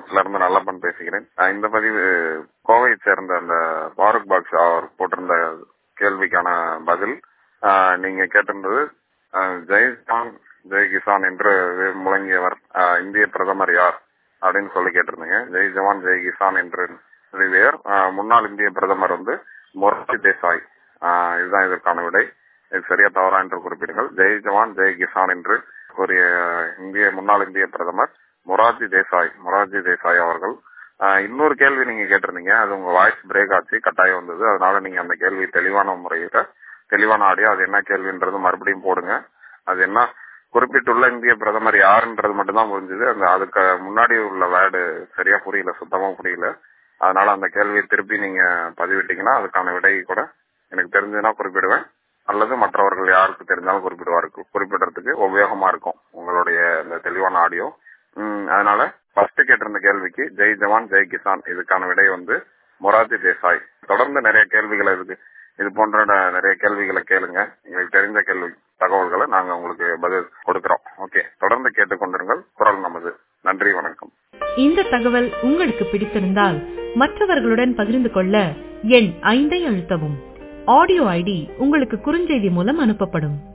மாவட்டத்தில இருந்து நல்லப்பன் பேசுகிறேன் அஹ் இந்த பதிவு கோவையை சேர்ந்த அந்த பாரூக் பாக்ஸ் அவர் போட்டிருந்த கேள்விக்கான பதில் அஹ் நீங்க கேட்டிருந்தது அஹ் ஜெய் ஜான் ஜெய் கிசான் என்று முழங்கியவர் அஹ் இந்திய பிரதமர் யார் அப்படின்னு சொல்லி கேட்டிருந்தீங்க ஜெய் ஜவான் ஜெய் கிசான் என்று பெயர் அஹ் முன்னாள் இந்திய பிரதமர் வந்து மொரார்ஜி தேசாய் அஹ் இதுதான் இதற்கான விடை இது சரியா தவறா என்று குறிப்பிடுங்கள் ஜெய் ஜவான் ஜெய் கிசான் என்று கூறிய இந்திய முன்னாள் இந்திய பிரதமர் மொரார்ஜி தேசாய் மொரார்ஜி தேசாய் அவர்கள் அஹ் இன்னொரு கேள்வி நீங்க கேட்டிருந்தீங்க அது உங்க வாய்ஸ் பிரேக் ஆச்சு கட்டாயம் வந்தது அதனால நீங்க அந்த கேள்வி தெளிவான முறையில தெளிவான ஆடியோ அது என்ன கேள்வின்றது மறுபடியும் போடுங்க அது என்ன குறிப்பிட்டுள்ள இந்திய பிரதமர் யாருன்றது மட்டும்தான் புரிஞ்சுது அந்த அதுக்கு முன்னாடி உள்ள வேர்டு சரியா புரியல சுத்தமா புரியல அதனால அந்த கேள்வியை திருப்பி நீங்க பதிவிட்டீங்கன்னா அதுக்கான விடை கூட எனக்கு தெரிஞ்சதுன்னா குறிப்பிடுவேன் அல்லது மற்றவர்கள் யாருக்கு தெரிஞ்சாலும் குறிப்பிடுவாரு குறிப்பிடுறதுக்கு உபயோகமா இருக்கும் உங்களுடைய இந்த தெளிவான ஆடியோ உம் அதனால ஃபர்ஸ்ட் கேட்டிருந்த கேள்விக்கு ஜெய் ஜவான் ஜெய் கிசான் இதுக்கான விடை வந்து மொரார்ஜி தேசாய் தொடர்ந்து நிறைய கேள்விகளை இருக்கு இது போன்ற ந- நிறைய கேள்விகளை கேளுங்க எங்களுக்கு தெரிஞ்ச கேள்வி தகவல்களை நாங்க உங்களுக்கு பதில் கொடுக்கிறோம் ஓகே தொடர்ந்து கேட்டுக்கொண்டிருங்கள் குரல் நமது நன்றி வணக்கம் இந்த தகவல் உங்களுக்கு பிடித்திருந்தால் மற்றவர்களுடன் பகிர்ந்து கொள்ள எண் ஐந்தை அழுத்தவும் ஆடியோ ஐடி உங்களுக்கு குறுஞ்செய்தி மூலம் அனுப்பப்படும்